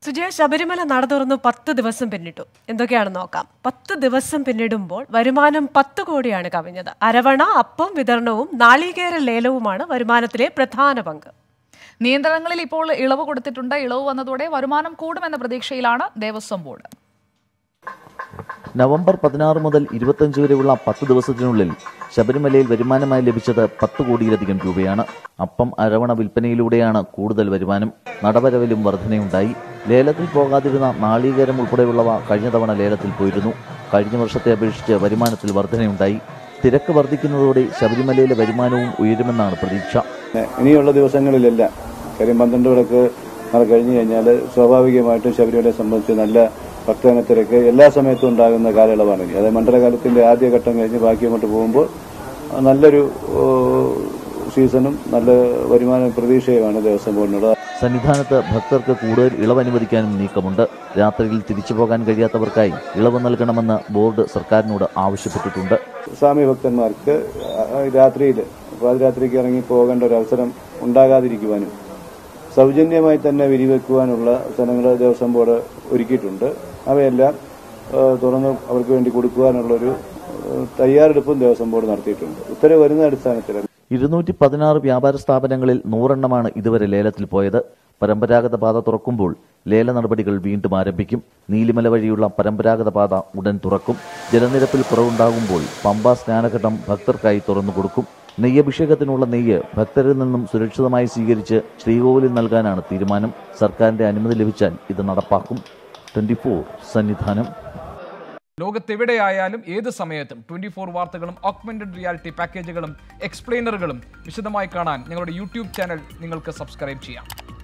സുജയ ശബരിമല നട തുറന്ന് പത്ത് ദിവസം പിന്നിട്ടു എന്തൊക്കെയാണെന്ന് നോക്കാം പത്ത് ദിവസം പിന്നിടുമ്പോൾ വരുമാനം പത്ത് കോടിയാണ് കവിഞ്ഞത് അരവണ അപ്പം വിതരണവും നാളികേര ലേലവുമാണ് വരുമാനത്തിലെ പ്രധാന പങ്ക് നിയന്ത്രണങ്ങളിൽ ഇപ്പോൾ ഇളവ് കൊടുത്തിട്ടുണ്ട് ഇളവ് വന്നതോടെ വരുമാനം കൂടുമെന്ന പ്രതീക്ഷയിലാണ് ദേവസ്വം ബോർഡ് നവംബർ പതിനാറ് മുതൽ ഇരുപത്തഞ്ച് വരെയുള്ള പത്ത് ദിവസത്തിനുള്ളിൽ ശബരിമലയിൽ വരുമാനമായി ലഭിച്ചത് പത്ത് കോടിയിലധികം രൂപയാണ് അപ്പം അരവണ വിൽപ്പനയിലൂടെയാണ് കൂടുതൽ വരുമാനം നടവരവിലും വർധനയുണ്ടായി ലേലത്തിൽ പോകാതിരുന്ന നാളികേരം ഉൾപ്പെടെയുള്ളവ കഴിഞ്ഞ തവണ ലേലത്തിൽ പോയിരുന്നു കഴിഞ്ഞ വർഷത്തെ അപേക്ഷിച്ച് വരുമാനത്തിൽ വർധനയുണ്ടായി തിരക്ക് വർദ്ധിക്കുന്നതോടെ ശബരിമലയിലെ വരുമാനവും ഉയരുമെന്നാണ് പ്രതീക്ഷ ഇനിയുള്ള ദിവസങ്ങളിലെല്ലാം കാര്യം പന്ത്രണ്ട് വിളക്ക് നട കഴിഞ്ഞു കഴിഞ്ഞാൽ സ്വാഭാവികമായിട്ടും ശബരിമലയെ സംബന്ധിച്ച് നല്ല ഭക്തജന തിരക്ക് എല്ലാ സമയത്തും ഉണ്ടാകുന്ന കാലയളവാണ് ഇനി അതായത് മണ്ഡലകാലത്തിന്റെ ആദ്യഘട്ടം കഴിഞ്ഞ് ബാക്കി അങ്ങോട്ട് പോകുമ്പോൾ നല്ലൊരു ഓ, സീസണും നല്ല വരുമാന പ്രതീക്ഷയുമാണ് ദേവസ്വം ബോർഡിനുള്ളത് സന്നിധാനത്ത് ഭക്തർക്ക് കൂടുതൽ ഇളവ് അനുവദിക്കാനും നീക്കമുണ്ട് രാത്രിയിൽ തിരിച്ചു പോകാൻ കഴിയാത്തവർക്കായി ഇളവ് നൽകണമെന്ന് ബോർഡ് സർക്കാരിനോട് ആവശ്യപ്പെട്ടിട്ടുണ്ട് സ്വാമി ഭക്തന്മാർക്ക് രാത്രിയിൽ പാതിരാത്രിക്ക് ഇറങ്ങി പോകേണ്ട ഒരു അവസരം ഉണ്ടാകാതിരിക്കുവാനും സൗജന്യമായി തന്നെ വിരിവെക്കുവാനുള്ള സ്ഥലങ്ങൾ ദേവസ്വം ബോർഡ് ഒരുക്കിയിട്ടുണ്ട് അവയെല്ലാം ആ, തുറന്ന് അവർക്ക് വേണ്ടി കൊടുക്കുവാനുള്ളൊരു ആ, തയ്യാറെടുപ്പും ദേവസ്വം ബോർഡ് നടത്തിയിട്ടുണ്ട് ഉത്തരവ് വരുന്ന അടിസ്ഥാനത്തിൽ ഇരുന്നൂറ്റി പതിനാറ് വ്യാപാര സ്ഥാപനങ്ങളിൽ നൂറെണ്ണമാണ് ഇതുവരെ ലേലത്തിൽ പോയത് പരമ്പരാഗത പാത തുറക്കുമ്പോൾ ലേല നടപടികൾ വീണ്ടും ആരംഭിക്കും നീലിമല വഴിയുള്ള പരമ്പരാഗത പാത ഉടൻ തുറക്കും ജലനിരപ്പിൽ കുറവുണ്ടാകുമ്പോൾ പമ്പ സ്നാനഘട്ടം ഭക്തർക്കായി തുറന്നു കൊടുക്കും നെയ്യഭിഷേകത്തിനുള്ള നെയ്യ് ഭക്തരിൽ നിന്നും സുരക്ഷിതമായി സ്വീകരിച്ച് ശ്രീകോവിലിൽ നൽകാനാണ് തീരുമാനം സർക്കാരിന്റെ അനുമതി ലഭിച്ചാൽ ഇത് നടപ്പാക്കും ട്വന്റി സന്നിധാനം ലോകത്തെവിടെയായാലും ഏത് സമയത്തും ട്വന്റി ഫോർ വാർത്തകളും ഓഗ്മെന്റഡ് റിയാലിറ്റി പാക്കേജുകളും എക്സ്പ്ലെയിനറുകളും വിശദമായി കാണാൻ ഞങ്ങളുടെ യൂട്യൂബ് ചാനൽ നിങ്ങൾക്ക് സബ്സ്ക്രൈബ് ചെയ്യാം